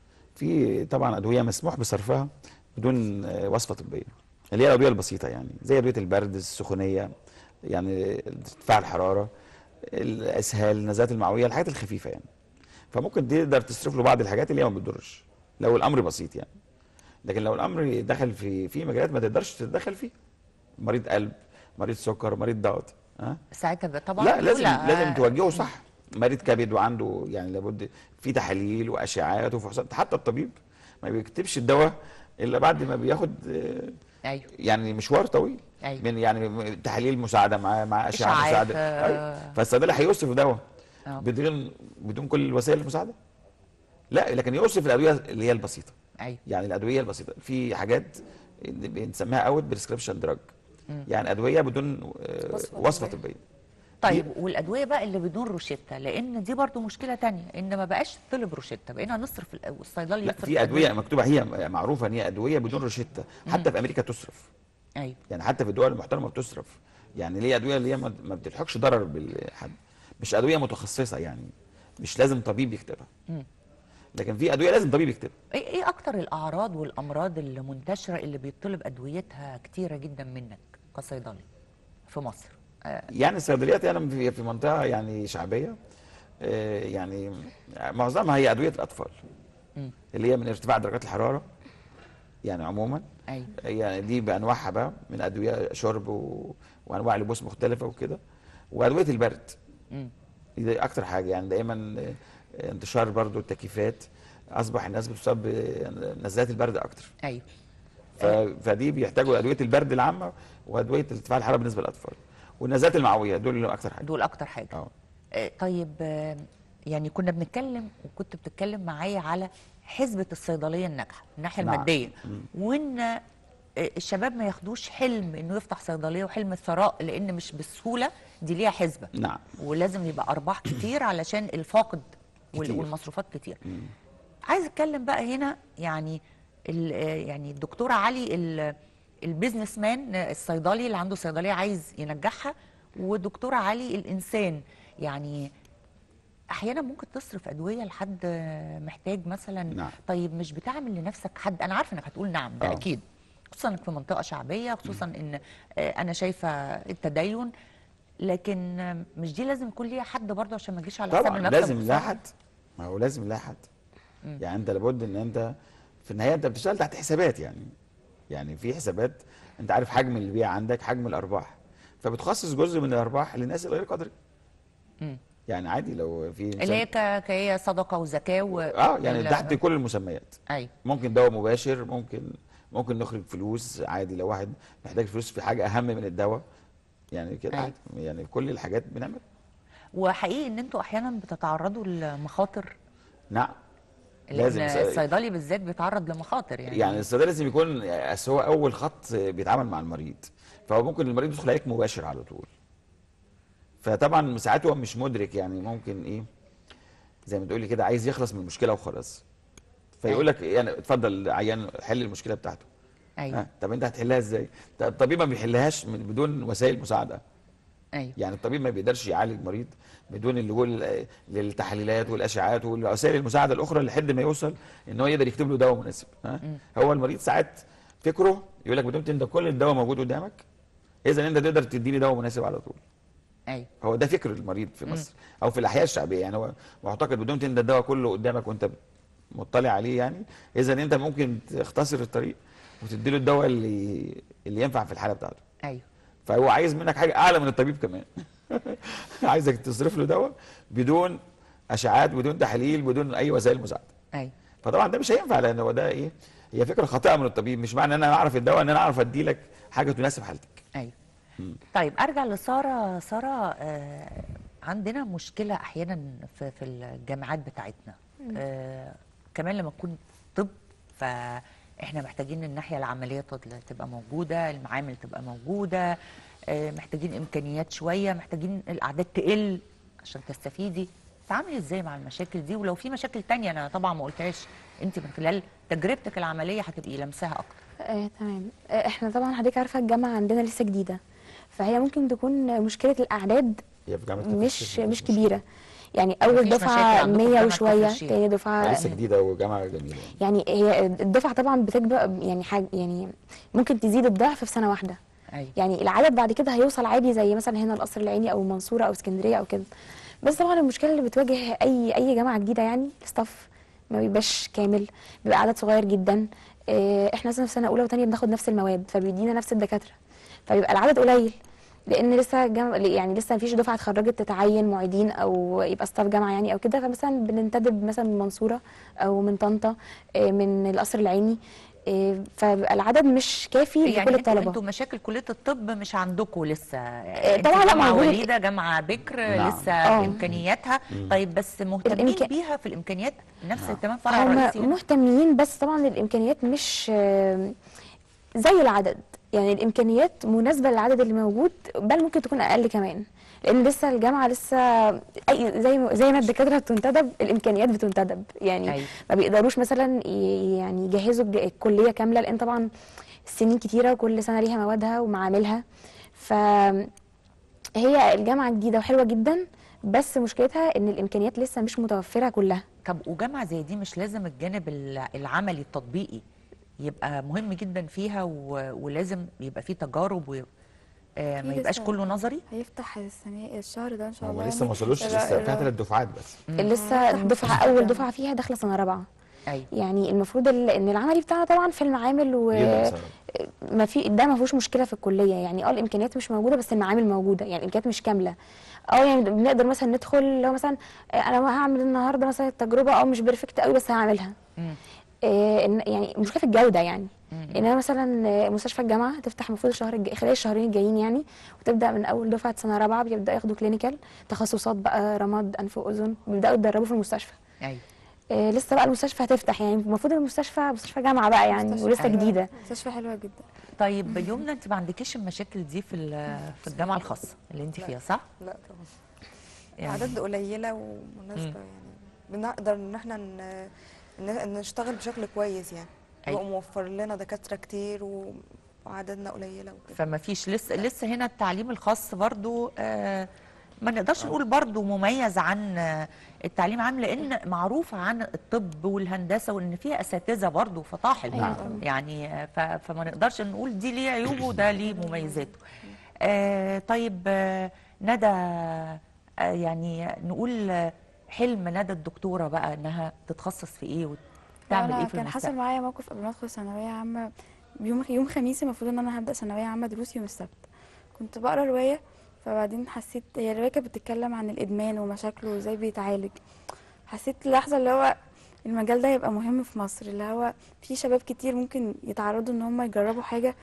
في طبعا ادويه مسموح بصرفها بدون آه، وصفه طبيه اللي هي الادويه البسيطه يعني زي ادويه البرد السخونيه يعني ارتفاع الحراره الاسهال النزلات المعويه الحاجات الخفيفه يعني فممكن تقدر تصرف له بعض الحاجات اللي هي ما بتضرش لو الامر بسيط يعني لكن لو الامر دخل في في مجالات ما تقدرش تتدخل فيه مريض قلب مريض سكر مريض ضغط ها ساعتها بقى طبعا لا لازم لا، لازم توجهه صح مريض كبد وعنده يعني لابد في تحاليل واشعاعات وفحوصات حتى الطبيب ما بيكتبش الدواء الا بعد ما بياخد آه، ايوه يعني مشوار طويل أيوة. من يعني تحاليل مساعده مع مع اشعه إشعاعات، مساعده آه. أيوة. فالصيدلي هيوصف دواء آه. بدون بدون كل الوسائل المساعده لا لكن يوصف الادويه اللي هي البسيطه ايوه يعني الادويه البسيطه في حاجات بنسميها اوت بريسكريبشن دراج مم. يعني ادويه بدون آه، وصفة وصفه طبية. طبيه طيب والادويه بقى اللي بدون روشته لان دي برضو مشكله تانية ان ما بقاش طلب روشته بقينا نصرف ال- والصيدلي لا يصرف في ادويه مكتوبه هي معروفه ان هي ادويه بدون روشته حتى في امريكا تصرف ايوه يعني حتى في الدول المحترمه بتصرف يعني ليه ادويه اللي هي ما ما بتلحقش ضرر بالحد مش ادويه متخصصه يعني مش لازم طبيب يكتبها مم. لكن في ادويه لازم طبيب يكتبها ايه ايه اكتر الاعراض والامراض المنتشره اللي بيطلب ادويتها كتيره جدا منك كصيدلي في مصر آه يعني الصيدليات انا في في منطقه يعني شعبيه آه، يعني معظمها هي ادويه الاطفال مم. اللي هي من ارتفاع درجات الحراره يعني عموما ايوه يعني دي بانواعها بقى من ادويه شرب و... وانواع لبوس مختلفه وكده وادويه البرد مم. دي اكتر حاجه يعني دايما آه، انتشار برضو التكييفات اصبح الناس بتصاب بنزلات البرد اكتر ايوه ف... فدي بيحتاجوا ادويه البرد العامه وادويه ارتفاع الحراره بالنسبه للاطفال والنزلات المعويه دول اللي اكتر حاجه دول اكتر حاجه اه آه، طيب آه، يعني كنا بنتكلم وكنت بتتكلم معايا على حسبة الصيدلية الناجحة من الناحية نعم. المادية مم. وان آه، الشباب ما ياخدوش حلم انه يفتح صيدلية وحلم الثراء لان مش بالسهولة دي ليها حسبة نعم ولازم يبقى ارباح كتير علشان الفاقد وال- كتير. والمصروفات كتير عايز اتكلم بقى هنا يعني ال- آه، يعني الدكتوره علي ال- البيزنس مان آه، الصيدلي اللي عنده صيدليه عايز ينجحها ودكتوره علي الانسان يعني احيانا ممكن تصرف ادويه لحد آه، محتاج مثلا نعم. طيب مش بتعمل لنفسك حد انا عارفه انك هتقول نعم ده آه. اكيد خصوصا انك في منطقه شعبيه خصوصا ان آه، انا شايفه التدين لكن آه، مش دي لازم يكون ليها حد برضه عشان ما تجيش على حساب طبعا المكسب لازم والخسارة؟ لها حد ما هو لازم لها حد مم. يعني انت لابد ان انت في النهايه انت بتشتغل تحت حسابات يعني يعني في حسابات انت عارف حجم البيع عندك حجم الارباح فبتخصص جزء من الارباح للناس الغير قادره مم. يعني عادي لو في اللي هي إنسان- ك- كهي صدقه وزكاه و... اه يعني ال- تحت كل المسميات ايوه ممكن دواء مباشر ممكن ممكن نخرج فلوس عادي لو واحد محتاج فلوس في حاجه اهم من الدواء يعني كده أيوة. عادي يعني كل الحاجات بنعمل وحقيقي ان انتوا احيانا بتتعرضوا لمخاطر نعم لان الص- الصيدلي بالذات بيتعرض لمخاطر يعني يعني الصيدلي لازم يكون أصل هو اول خط بيتعامل مع المريض فهو ممكن المريض يدخل عليك مباشر على طول فطبعا ساعات هو مش مدرك يعني ممكن ايه زي ما تقولي كده عايز يخلص من المشكله وخلاص فيقول لك يعني اتفضل عيان حل المشكله بتاعته ايوه ها طب انت هتحلها ازاي طب الطبيب ما بيحلهاش من بدون وسائل مساعده ايوه يعني الطبيب ما بيقدرش يعالج مريض بدون اللجوء لل- للتحاليلات والاشعاعات والوسائل المساعده الاخرى لحد ما يوصل ان هو يقدر يكتب له دواء مناسب ها هو المريض ساعات فكره يقول لك بدون انت كل الدواء موجود قدامك اذا انت تقدر تديني دواء مناسب على طول ايوه هو ده فكر المريض في مصر او في الاحياء الشعبيه يعني هو معتقد بدون انت الدواء كله قدامك وانت مطلع عليه يعني اذا انت ممكن تختصر الطريق وتدي له الدواء اللي اللي ينفع في الحاله بتاعته ايوه فهو عايز منك حاجه اعلى من الطبيب كمان عايزك تصرف له دواء بدون اشعاعات بدون تحاليل بدون اي وسائل مساعده ايوه فطبعا ده مش هينفع لان هو ده ايه هي فكره خاطئه من الطبيب مش معنى ان انا اعرف الدواء ان انا اعرف ادي لك حاجه تناسب حالتك ايوه طيب ارجع لساره ساره آه عندنا مشكله احيانا في في الجامعات بتاعتنا آه كمان لما تكون طب فاحنا محتاجين الناحيه العمليه تضل- تبقى موجوده المعامل تبقى موجوده آه محتاجين امكانيات شويه محتاجين الاعداد تقل عشان تستفيدي تعاملي ازاي مع المشاكل دي ولو في مشاكل تانية انا طبعا ما قلتهاش انت من خلال تجربتك العمليه هتبقي لمساها اكتر آه، تمام آه، احنا طبعا حضرتك عارفه الجامعه عندنا لسه جديده فهي ممكن تكون مشكله الاعداد هي في جامعه مش مش كبيره يعني اول مفيش دفعه مشاكل عندكم في 100 جامعة وشويه كفر الشيخ. تاني دفعه لسه جديده وجامعه جميله يعني هي الدفعه طبعا بتكبر يعني حاجه يعني ممكن تزيد الضعف في سنه واحده ايوه يعني العدد بعد كده هيوصل عادي زي مثلا هنا القصر العيني او المنصوره او اسكندريه او كده بس طبعا المشكله اللي بتواجه اي اي جامعه جديده يعني الستاف ما بيبقاش كامل بيبقى عدد صغير جدا آه، احنا مثلا في سنه اولى وثانيه بناخد نفس المواد فبيدينا نفس الدكاتره فبيبقى العدد قليل لان لسه جم... يعني لسه مفيش دفعه اتخرجت تتعين معيدين او يبقى ستاف جامعه يعني او كده فمثلا بننتدب مثلا من المنصوره او من طنطا آه، من القصر العيني آه، فبيبقى العدد مش كافي يعني لكل انتوا الطلبه انتوا مشاكل كليه الطب مش عندكم لسه آه، انتوا طبعا لا جامعه موجودة. وليده جامعه بكر نعم. لسه آه. امكانياتها مم. طيب بس مهتمين الإمكا- بيها في الامكانيات نفس اهتمام فرع هم الرئيسي هنا؟ مهتمين بس طبعا الامكانيات مش آه، زي العدد يعني الامكانيات مناسبه للعدد اللي موجود بل ممكن تكون اقل كمان لان لسه الجامعه لسه أي زي ما زي ما الدكاتره بتنتدب الامكانيات بتنتدب يعني أيوة. ما بيقدروش مثلا ي- يعني يجهزوا الج- الكليه كامله لان طبعا السنين كتيره وكل سنه ليها موادها ومعاملها ف هي الجامعه جديده وحلوه جدا بس مشكلتها ان الامكانيات لسه مش متوفره كلها طب وجامعه زي دي مش لازم الجانب الع- العملي التطبيقي يبقى مهم جدا فيها و... ولازم يبقى فيه تجارب و... آه ما في يبقاش لسه- كله نظري هيفتح السنة الشهر ده ان شاء هو الله لسه يعني ما وصلوش الر- لسه الر- فيها ثلاث دفعات بس لسه دفعه اول دفعه فيها داخله سنه رابعه ايوه يعني المفروض ال- ان العملي بتاعنا طبعا في المعامل و جدا بصراحة. ما في ده ما فيهوش مشكله في الكليه يعني اه الامكانيات مش موجوده بس المعامل موجوده يعني الامكانيات مش كامله اه يعني بنقدر مثلا ندخل لو مثلا آه، انا هعمل النهارده مثلا التجربه اه مش بيرفكت قوي بس هعملها مم. آه، إن- يعني مشكله في الجوده يعني مم. ان انا مثلا آه، مستشفى الجامعه هتفتح المفروض الشهر الجاي خلال الشهرين الجايين يعني وتبدا من اول دفعه سنه رابعه بيبدا ياخدوا كلينيكال تخصصات بقى رمد انف واذن بيبداوا يتدربوا في المستشفى ايوه آه، لسه بقى المستشفى هتفتح يعني المفروض المستشفى مستشفى جامعه بقى يعني مستشفى ولسه حلوة. جديده مستشفى حلوه جدا طيب يمنى انت ما عندكيش المشاكل دي في ال- في الجامعه الخاصه اللي انت فيها صح؟ لا طبعا يعني اعداد قليله ومناسبه يعني بنقدر ان احنا ن- ن- نشتغل بشكل كويس يعني أيوة. يبقى موفر لنا دكاتره كتير و- وعددنا قليله وكده فما فيش لسه لسه هنا التعليم الخاص برضو آه ما نقدرش نقول برضو مميز عن آه، التعليم عام لان معروف عن الطب والهندسه وان فيها اساتذه برضو فطاحل أيوة. يعني آه، ف- فما نقدرش نقول دي ليه عيوبه وده ليه مميزاته آه طيب آه ندى آه يعني نقول آه، حلم ندى الدكتوره بقى انها تتخصص في ايه وتعمل أنا ايه في كان حصل المستقبل معايا موقف قبل ما ادخل ثانويه عامه يوم يوم خميس المفروض ان انا هبدا ثانويه عامه دروس يوم السبت كنت بقرا روايه فبعدين حسيت هي الروايه كانت بتتكلم عن الادمان ومشاكله وازاي بيتعالج حسيت اللحظه اللي هو المجال ده يبقى مهم في مصر اللي هو في شباب كتير ممكن يتعرضوا ان هم يجربوا حاجه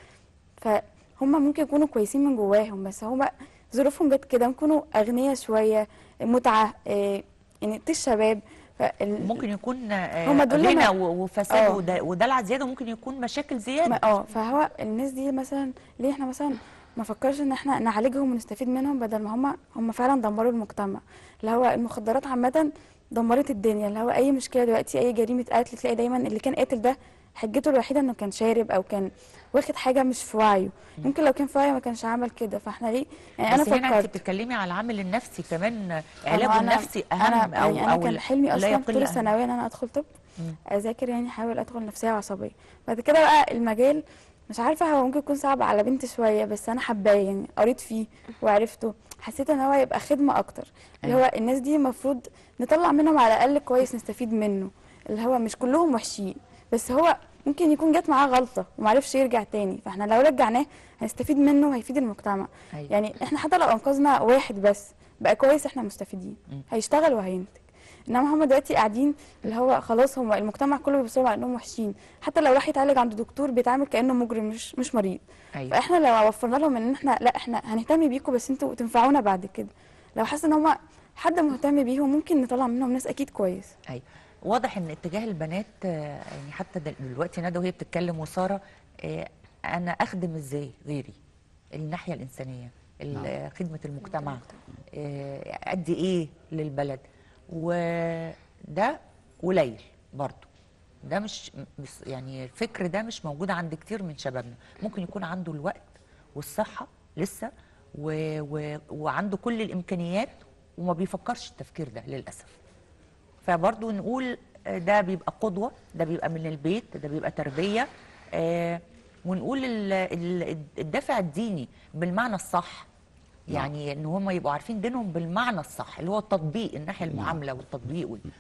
فهم ممكن يكونوا كويسين من جواهم بس هم ظروفهم جت كده ممكن يكونوا اغنياء شويه متعه إيه، يعني طيش شباب فال- ممكن يكون آه، هما دول غنى لما- و- وفساد آه. وده- ودلع زياده ممكن يكون مشاكل زياده ما اه فهو الناس دي مثلا ليه احنا مثلا ما فكرش ان احنا نعالجهم ونستفيد منهم بدل ما هم هم فعلا دمروا المجتمع اللي هو المخدرات عامه دمرت الدنيا اللي هو اي مشكله دلوقتي اي جريمه قتل تلاقي دايما اللي كان قاتل ده حجته الوحيده انه كان شارب او كان واخد حاجه مش في وعيه ممكن لو كان في وعيه ما كانش عمل كده فاحنا ليه يعني انا بس هنا انت فكرت بتتكلمي على العامل النفسي كمان أنا- علاجه أنا- النفسي اهم انا او يعني انا او كان حلمي لا اصلا يقل طول أهم. الثانويه ان انا ادخل طب مم. اذاكر يعني احاول ادخل نفسيه وعصبيه بعد كده بقى المجال مش عارفه هو ممكن يكون صعب على بنت شويه بس انا حباه يعني قريت فيه وعرفته حسيت ان هو يبقى خدمه اكتر اللي هو الناس دي المفروض نطلع منهم على الاقل كويس نستفيد منه اللي هو مش كلهم وحشين بس هو ممكن يكون جت معاه غلطه ومعرفش يرجع تاني فاحنا لو رجعناه هنستفيد منه وهيفيد المجتمع أيوة. يعني احنا حتى لو انقذنا واحد بس بقى كويس احنا مستفيدين مم. هيشتغل وهينتج انما هم دلوقتي قاعدين اللي هو خلاص هم المجتمع كله بيبصوا على انهم وحشين حتى لو راح يتعالج عند دكتور بيتعامل كانه مجرم مش مش مريض ايوه فاحنا لو وفرنا لهم ان احنا لا احنا هنهتم بيكم بس انتوا تنفعونا بعد كده لو حاسه ان هم حد مهتم بيهم ممكن نطلع منهم ناس اكيد كويس ايوه واضح ان اتجاه البنات آه، يعني حتى دل- دلوقتي ندى وهي بتتكلم وساره آه، انا اخدم ازاي غيري الناحيه الانسانيه ال- خدمه المجتمع آه، ادي ايه للبلد وده قليل برضو ده مش مش- يعني الفكر ده مش موجود عند كتير من شبابنا ممكن يكون عنده الوقت والصحه لسه و و وعنده كل الامكانيات وما بيفكرش التفكير ده للاسف فبرضو نقول آه، ده بيبقى قدوة ده بيبقى من البيت ده بيبقى تربية آه، ونقول ال- ال- الدافع الديني بالمعنى الصح يعني ان هم يبقوا عارفين دينهم بالمعنى الصح اللي هو التطبيق الناحية المعاملة والتطبيق وال-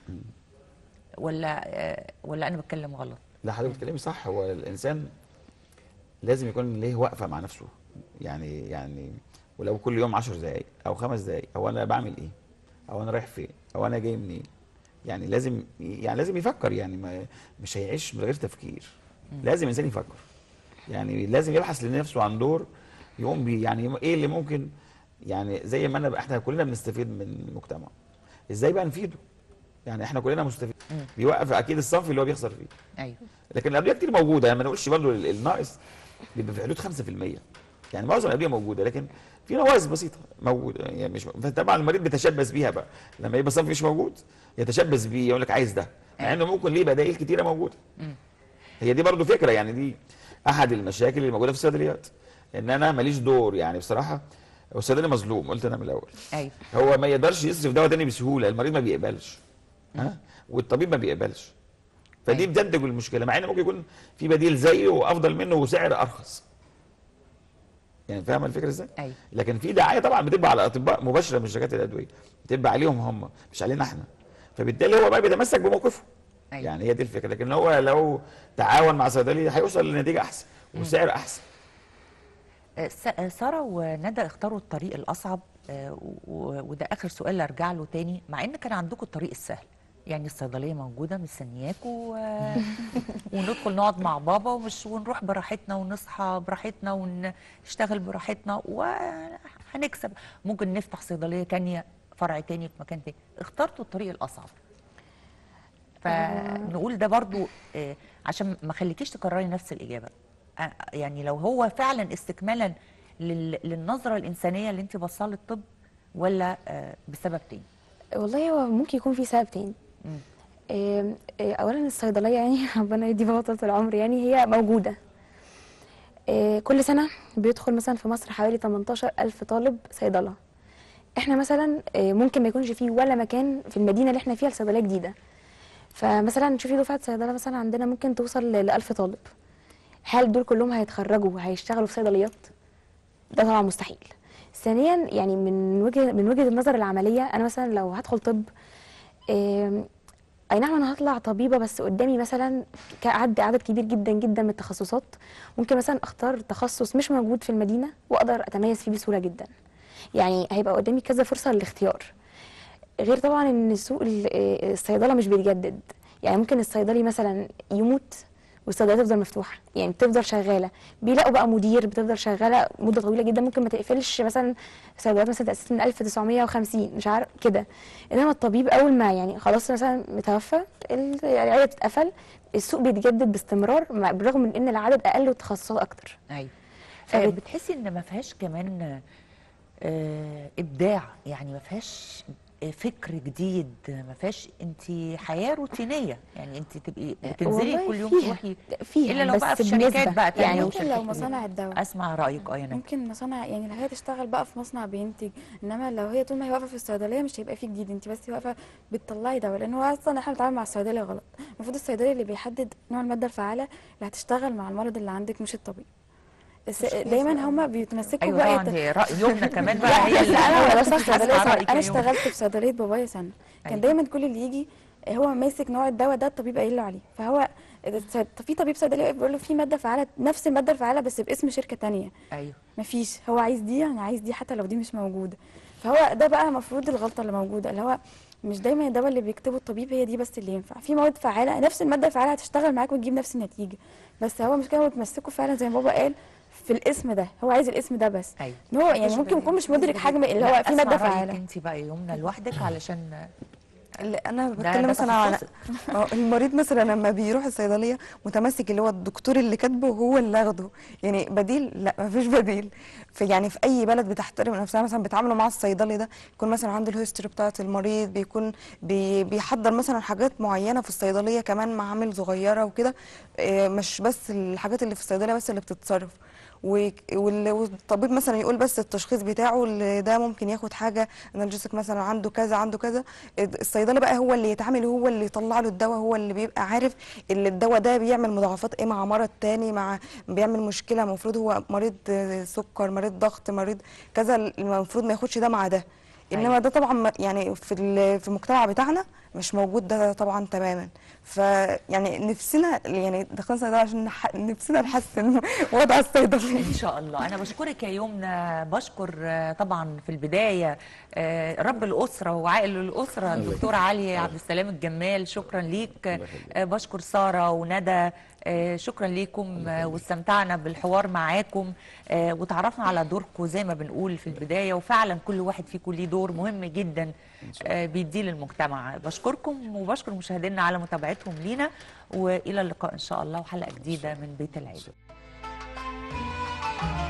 ولا آه، ولا انا بتكلم غلط لا حضرتك بتتكلمي صح هو الانسان لازم يكون ليه وقفه مع نفسه يعني يعني ولو كل يوم 10 دقائق او خمس دقائق او انا بعمل ايه او انا رايح فين او انا جاي منين يعني لازم يعني لازم يفكر يعني ما مش هيعيش من غير تفكير لازم الانسان يفكر يعني لازم يبحث لنفسه عن دور يقوم بيه يعني ايه اللي ممكن يعني زي ما انا احنا كلنا بنستفيد من المجتمع ازاي بقى نفيده يعني احنا كلنا مستفيد بيوقف اكيد الصنف اللي هو بيخسر فيه ايوه لكن الادويه كتير موجوده يعني ما نقولش برضه ال- الناقص بيبقى في حدود 5% يعني معظم الادويه موجوده لكن في نواقص بسيطه موجوده يعني مش طبعا المريض بيتشبث بيها بقى لما يبقى صنف مش موجود يتشبث بيه يقول لك عايز ده مع انه ممكن ليه بدائل كتيره موجوده هي دي برضه فكره يعني دي احد المشاكل اللي موجوده في الصيدليات ان انا ماليش دور يعني بصراحه هو الصيدلي مظلوم قلت انا من الاول ايوه هو ما يقدرش يصرف دواء تاني بسهوله المريض ما بيقبلش ها والطبيب ما بيقبلش فدي بتنتج المشكله مع ان ممكن يكون في بديل زيه وافضل منه وسعر ارخص يعني فاهم الفكره ازاي ايوه لكن في دعايه طبعا بتبقى على الاطباء مباشره من شركات الادويه بتبقى عليهم هم مش علينا احنا فبالتالي هو بقى بيتمسك بموقفه أيوة. يعني هي دي الفكره لكن هو لو تعاون مع صيدلي هيوصل لنتيجه احسن وسعر احسن آه، س- آه، ساره وندى اختاروا الطريق الاصعب آه، و- وده اخر سؤال ارجع له تاني مع ان كان عندكم الطريق السهل يعني الصيدليه موجوده مستنياكوا و... وندخل نقعد مع بابا ومش ونروح براحتنا ونصحى براحتنا ونشتغل براحتنا وهنكسب ممكن نفتح صيدليه تانية فرع تاني في مكان تاني اخترتوا الطريق الاصعب فنقول ده برضو آه، عشان ما خليكيش تكرري نفس الاجابه آه، يعني لو هو فعلا استكمالا لل- للنظره الانسانيه اللي انت بصاها للطب ولا آه، بسبب تاني والله هو ممكن يكون في سبب تاني آم، آه، اولا الصيدليه يعني ربنا يدي بابا طول العمر يعني هي موجوده آه، كل سنه بيدخل مثلا في مصر حوالي 18 الف طالب صيدله احنا مثلا آه، ممكن ما يكونش فيه ولا مكان في المدينه اللي احنا فيها لصيدليه جديده فمثلا شوفي دفعه صيدله مثلا عندنا ممكن توصل ل 1000 طالب هل دول كلهم هيتخرجوا وهيشتغلوا في صيدليات ده طبعا مستحيل ثانيا يعني من وجهه من وجهه النظر العمليه انا مثلا لو هدخل طب آم، اي نعم انا هطلع طبيبه بس قدامي مثلا كعد عدد كبير جدا جدا من التخصصات ممكن مثلا اختار تخصص مش موجود في المدينه واقدر اتميز فيه بسهوله جدا يعني هيبقى قدامي كذا فرصه للاختيار غير طبعا ان سوق ال- آه، الصيدله مش بيتجدد يعني ممكن الصيدلي مثلا يموت والصيدليه تفضل مفتوحه يعني بتفضل شغاله بيلاقوا بقى مدير بتفضل شغاله مده طويله جدا ممكن ما تقفلش مثلا صيدليات مثلا تاسست من 1950 مش عارف كده انما الطبيب اول ما يعني خلاص مثلا متوفى ال- العياده بتتقفل السوق بيتجدد باستمرار مع- بالرغم من ان العدد اقل والتخصصات اكتر ايوه فبت- آه، بتحسي ان ما فيهاش كمان آه، ابداع يعني ما فيهاش آه، فكر جديد ما فيهاش انت حياه روتينيه يعني انت تبقي بتنزلي والله كل يوم فيها- تروحي فيها الا لو بس بقى في بنسبة. شركات بقى تانية يعني ممكن وشركات لو مصانع الدواء اسمع رايك اه يا نجم ممكن مصانع يعني لو هي تشتغل بقى في مصنع بينتج انما لو هي طول ما هي واقفه في الصيدليه مش هيبقى فيه جديد انت بس واقفه بتطلعي دواء لان هو اصلا احنا بنتعامل مع الصيدلي غلط المفروض الصيدلي اللي بيحدد نوع الماده الفعاله اللي هتشتغل مع المرض اللي عندك مش الطبيب الس- دايما هما بيتمسكوا ايوه بقى طبعا يت- هي راي يومنا كمان لا بقى هي بس اللي انا ولا صح هسمع صيدليه سنة. رأيك يا انا يوم. اشتغلت في صيدليه بابايا سنه كان أيوة. دايما كل اللي يجي هو ماسك نوع الدواء ده الطبيب قايل له عليه فهو الصيد- في طبيب صيدلي واقف بيقول له في ماده فعاله نفس الماده الفعاله بس باسم شركه تانية ايوه مفيش هو عايز دي انا عايز دي حتى لو دي مش موجوده فهو ده بقى المفروض الغلطه اللي موجوده اللي هو مش دايما الدواء اللي بيكتبه الطبيب هي دي بس اللي ينفع في مواد فعاله نفس الماده الفعاله هتشتغل معاك وتجيب نفس النتيجه بس هو مش كده هو بتمسكه فعلا زي ما بابا قال في الاسم ده هو عايز الاسم ده بس ايوه ان هو يعني ممكن يكون مش مدرك حجم اللي هو في ماده فعاله انت بقى يومنا لوحدك علشان اللي انا ده- بتكلم ده مثلا على تخصصك. اه المريض مثلا لما بيروح الصيدليه متمسك اللي هو الدكتور اللي كاتبه هو اللي اخده يعني بديل لا مفيش بديل في يعني في اي بلد بتحترم نفسها مثلا بيتعاملوا مع الصيدلي ده يكون مثلا عنده الهيستوري بتاعه المريض بيكون بي بيحضر مثلا حاجات معينه في الصيدليه كمان معامل صغيره وكده آه، مش بس الحاجات اللي في الصيدليه بس اللي بتتصرف و- وال- والطبيب مثلا يقول بس التشخيص بتاعه اللي ده ممكن ياخد حاجه انالجيسك مثلا عنده كذا عنده كذا الصيدلي بقى هو اللي يتعامل هو اللي يطلع له الدواء هو اللي بيبقى عارف اللي الدواء ده بيعمل مضاعفات ايه مع مرض تاني مع بيعمل مشكله المفروض هو مريض آه، سكر مريض ضغط مريض كذا المفروض ما ياخدش ده مع ده انما أيوة. ده طبعا ما- يعني في ال- في المجتمع بتاعنا مش موجود ده طبعا تماما فيعني نفسنا يعني دخلنا صيدله عشان نح... نفسنا نحسن وضع الصيدليه ان شاء الله انا بشكرك يا يمنى بشكر آه، طبعا في البدايه آه، رب الاسره وعائل الاسره الدكتوره علي عبد السلام الجمال شكرا ليك آه، بشكر ساره وندى آه، شكرا ليكم آه، واستمتعنا بالحوار معاكم آه، وتعرفنا على دوركم زي ما بنقول في البدايه وفعلا كل واحد فيكم ليه دور مهم جدا آه، بيديه للمجتمع بشكركم وبشكر مشاهدينا على متابعتهم لينا والى اللقاء ان شاء الله وحلقه جديده من بيت العيله